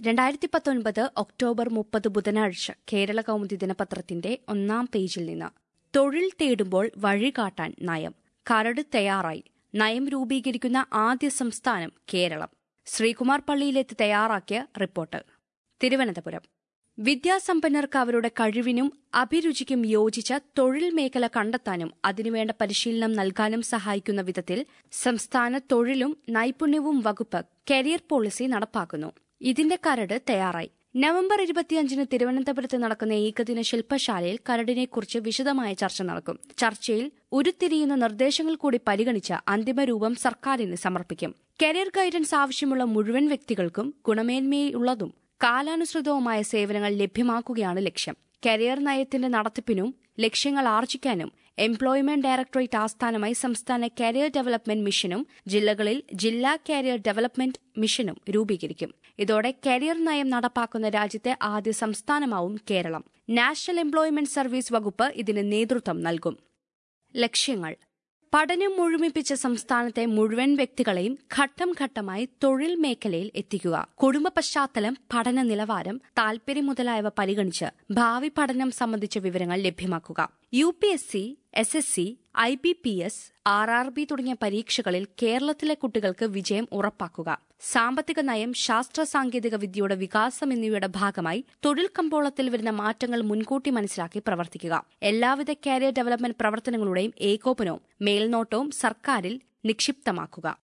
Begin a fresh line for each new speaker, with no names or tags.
രണ്ടായിരത്തി പത്തൊൻപത് ഒക്ടോബർ മുപ്പത് ബുധനാഴ്ച കേരള കൗമുദി ദിനപത്രത്തിന്റെ ഒന്നാം പേജിൽ നിന്ന് തൊഴിൽ തേടുമ്പോൾ വഴികാട്ടാൻ നയം കരട് തയ്യാറായി നയം രൂപീകരിക്കുന്ന ആദ്യ സംസ്ഥാനം കേരളം ശ്രീകുമാർ പള്ളിയിലെത്തി തയ്യാറാക്കിയ റിപ്പോർട്ട് തിരുവനന്തപുരം വിദ്യാസമ്പന്നർക്ക് അവരുടെ കഴിവിനും അഭിരുചിക്കും യോജിച്ച തൊഴിൽ മേഖല കണ്ടെത്താനും അതിനുവേണ്ട പരിശീലനം നൽകാനും സഹായിക്കുന്ന വിധത്തിൽ സംസ്ഥാന തൊഴിലും നൈപുണ്യവും വകുപ്പ് കരിയർ പോളിസി നടപ്പാക്കുന്നു ഇതിന്റെ കരട് തയ്യാറായി നവംബർ ഇരുപത്തിയഞ്ചിന് തിരുവനന്തപുരത്ത് നടക്കുന്ന ഏകദിന ശില്പശാലയിൽ കരടിനെക്കുറിച്ച് വിശദമായ ചർച്ച നടക്കും ചർച്ചയിൽ ഉരുത്തിരിയുന്ന നിർദ്ദേശങ്ങൾ കൂടി പരിഗണിച്ച് അന്തിമരൂപം സർക്കാരിന് സമർപ്പിക്കും കരിയർ ഗൈഡൻസ് ആവശ്യമുള്ള മുഴുവൻ വ്യക്തികൾക്കും ഗുണമേന്മയുള്ളതും കാലാനുസൃതവുമായ സേവനങ്ങൾ ലഭ്യമാക്കുകയാണ് ലക്ഷ്യം കരിയർ നയത്തിന്റെ നടത്തിപ്പിനും ലക്ഷ്യങ്ങൾ ആർജിക്കാനും എംപ്ലോയ്മെന്റ് ഡയറക്ടറേറ്റ് ആസ്ഥാനമായി സംസ്ഥാന കരിയർ ഡെവലപ്മെന്റ് മിഷനും ജില്ലകളിൽ ജില്ലാ കരിയർ ഡെവലപ്മെന്റ് മിഷനും രൂപീകരിക്കും ഇതോടെ കരിയർ നയം നടപ്പാക്കുന്ന രാജ്യത്തെ ആദ്യ സംസ്ഥാനമാവും കേരളം നാഷണൽ എംപ്ലോയ്മെന്റ് സർവീസ് വകുപ്പ് ഇതിന് നേതൃത്വം നൽകും ലക്ഷ്യങ്ങൾ പഠനം മുഴുമിപ്പിച്ച സംസ്ഥാനത്തെ മുഴുവൻ വ്യക്തികളെയും ഘട്ടം ഘട്ടമായി തൊഴിൽ മേഖലയിൽ എത്തിക്കുക കുടുംബ പശ്ചാത്തലം പഠന നിലവാരം താൽപര്യം മുതലായവ പരിഗണിച്ച് ഭാവി പഠനം സംബന്ധിച്ച വിവരങ്ങൾ ലഭ്യമാക്കുക U P S C S S C I B P S R R B തുടങ്ങിയ പരീക്ഷകളിൽ കേരളത്തിലെ കുട്ടികൾക്ക് വിജയം ഉറപ്പാക്കുക സാമ്പത്തിക നയം ശാസ്ത്ര സാങ്കേതിക വിദ്യയുടെ വികാസം എന്നിവയുടെ ഭാഗമായി തൊഴിൽ കമ്പോളത്തിൽ വരുന്ന മാറ്റങ്ങൾ മുൻകൂട്ടി മനസ്സിലാക്കി പ്രവർത്തിക്കുക എല്ലാവിധ കാരിയർ ഡെവലപ്മെന്റ് പ്രവർത്തനങ്ങളുടെയും ഏകോപനവും മേൽനോട്ടവും സർക്കാരിൽ നിക്ഷിപ്തമാക്കുക